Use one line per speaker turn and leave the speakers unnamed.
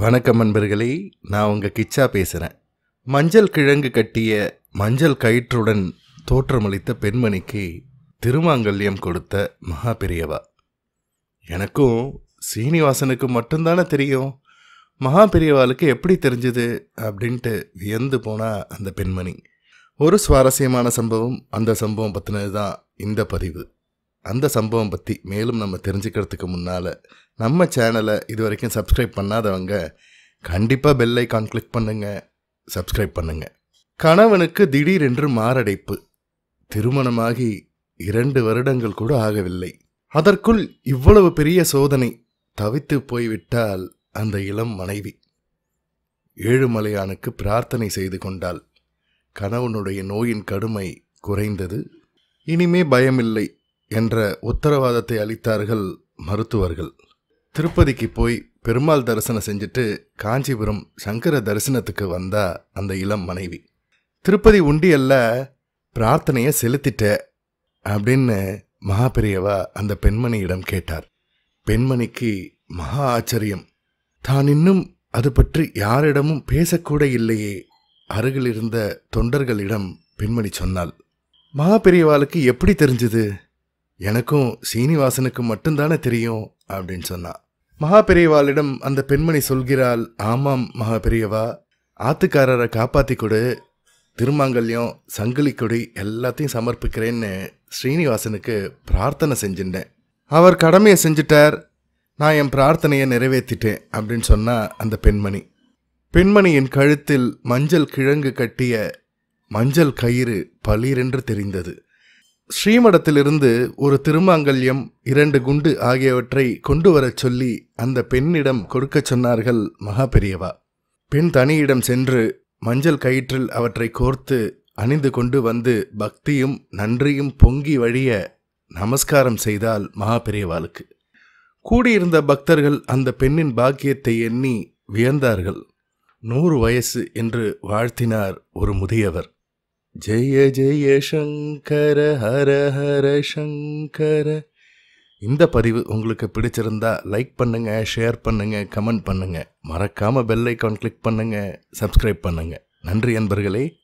வணக்கம் நண்பர்களே நான் உங்கள் கிச்சா பேசுகிறேன் மஞ்சள் கிழங்கு கட்டிய மஞ்சள் கயிற்றுடன் தோற்றமளித்த பெண்மணிக்கு திருமாங்கல்யம் கொடுத்த மகா பெரியவா எனக்கும் சீனிவாசனுக்கு மட்டும்தானே தெரியும் மகா பெரியவாளுக்கு எப்படி தெரிஞ்சது அப்படின்ட்டு வியந்து போனா அந்த பெண்மணி ஒரு சுவாரஸ்யமான சம்பவம் அந்த சம்பவம் பற்றினது தான் இந்த பதிவு அந்த சம்பவம் பற்றி மேலும் நம்ம தெரிஞ்சுக்கிறதுக்கு முன்னால் நம்ம சேனலை இது வரைக்கும் சப்ஸ்கிரைப் பண்ணாதவங்க கண்டிப்பாக பெல் ஐக்கான் கிளிக் பண்ணுங்க சப்ஸ்கிரைப் பண்ணுங்க கணவனுக்கு திடீரென்று மாரடைப்பு திருமணமாகி இரண்டு வருடங்கள் கூட ஆகவில்லை அதற்குள் இவ்வளவு பெரிய சோதனை தவித்து போய்விட்டால் அந்த இளம் மனைவி ஏழுமலையானுக்கு பிரார்த்தனை செய்து கொண்டாள் கணவனுடைய நோயின் கடுமை குறைந்தது இனிமே பயமில்லை என்ற உத்தரவாதத்தை அளித்தார்கள் மருத்துவர்கள் திருப்பதிக்கு போய் பெருமாள் தரிசனம் செஞ்சுட்டு காஞ்சிபுரம் சங்கர தரிசனத்துக்கு வந்தா அந்த இளம் மனைவி திருப்பதி உண்டியல்ல பிரார்த்தனையை செலுத்திட்ட அப்படின்னு மகாபெரியவா அந்த பெண்மணியிடம் கேட்டார் பெண்மணிக்கு மகா ஆச்சரியம் தான் இன்னும் அது பற்றி யாரிடமும் பேசக்கூட இல்லையே அருகில் இருந்த தொண்டர்களிடம் பெண்மணி சொன்னாள் மகாபெரியவாளுக்கு எப்படி தெரிஞ்சது எனக்கும் சீனிவாசனுக்கு மட்டும்தானே தெரியும் அப்படின்னு சொன்னா மகாபெரியவாளிடம் அந்த பெண்மணி சொல்கிறாள் ஆமாம் மகாபெரியவா ஆத்துக்காரரை காப்பாத்தி கொடு திருமாங்கல்யம் சங்கிலி கொடி எல்லாத்தையும் சமர்ப்பிக்கிறேன்னு ஸ்ரீனிவாசனுக்கு பிரார்த்தனை செஞ்சுட்டேன் அவர் கடமையை செஞ்சுட்டார் நான் என் பிரார்த்தனையை நிறைவேற்றிட்டேன் அப்படின்னு சொன்னா அந்த பெண்மணி பெண்மணியின் கழுத்தில் மஞ்சள் கிழங்கு கட்டிய மஞ்சள் கயிறு பளிரென்று தெரிந்தது ஸ்ரீமடத்திலிருந்து ஒரு திருமாங்கல்யம் இரண்டு குண்டு ஆகியவற்றை கொண்டு வரச் சொல்லி அந்த பெண்ணிடம் கொடுக்கச் சொன்னார்கள் மகா பெரியவா பெண் தனியிடம் சென்று மஞ்சள் கயிற்றில் அவற்றை கோர்த்து அணிந்து கொண்டு வந்து பக்தியும் நன்றியும் பொங்கி வழிய நமஸ்காரம் செய்தால் மகா பெரியவாளுக்கு கூடியிருந்த பக்தர்கள் அந்த பெண்ணின் பாக்கியத்தை எண்ணி வியந்தார்கள் நூறு வயசு என்று வாழ்த்தினார் ஒரு முதியவர் ஜெய ஜெய சங்கர ஹர ஹர சங்கர இந்த பதிவு உங்களுக்கு பிடிச்சிருந்தா லைக் பண்ணுங்க ஷேர் பண்ணுங்க கமெண்ட் பண்ணுங்க மறக்காம பெல் ஐக்கான் கிளிக் பண்ணுங்க சப்ஸ்கிரைப் பண்ணுங்க நன்றி அன்பர்களே